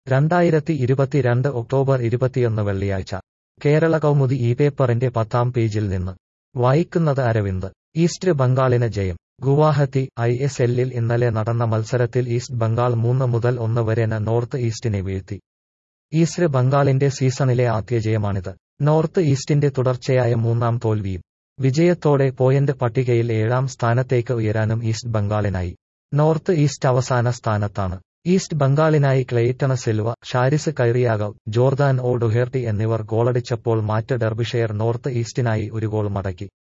രണ്ടായിരത്തി ഇരുപത്തിരണ്ട് ഒക്ടോബർ ഇരുപത്തിയൊന്ന് വെള്ളിയാഴ്ച കേരള കൗമുദി ഈ പേപ്പറിന്റെ പത്താം പേജിൽ നിന്ന് വായിക്കുന്നത് അരവിന്ദ് ഈസ്റ്റ് ബംഗാളിന് ജയം ഗുവാഹത്തി ഐ എസ് എല്ലിൽ ഇന്നലെ നടന്ന മത്സരത്തിൽ ഈസ്റ്റ് ബംഗാൾ മൂന്ന് മുതൽ ഒന്ന് വരെന് നോർത്ത് ഈസ്റ്റിനെ വീഴ്ത്തി ഈസ്റ്റ് ബംഗാളിന്റെ സീസണിലെ ആദ്യ ജയമാണിത് നോർത്ത് ഈസ്റ്റിന്റെ തുടർച്ചയായ മൂന്നാം തോൽവിയും വിജയത്തോടെ പോയിന്റ് പട്ടികയിൽ ഏഴാം സ്ഥാനത്തേക്ക് ഉയരാനും ഈസ്റ്റ് ബംഗാളിനായി നോർത്ത് ഈസ്റ്റ് അവസാന സ്ഥാനത്താണ് ഈസ്റ്റ് ബംഗാളിനായി Cleiton Silva Sharis Kyriakou Jordan ഓ ഡുഹേർട്ടി എന്നിവർ ഗോളടിച്ചപ്പോൾ മാറ്റ് ഡെർബിഷെയർ നോർത്ത് ഈസ്റ്റിനായി ഒരു ഗോൾ മടക്കി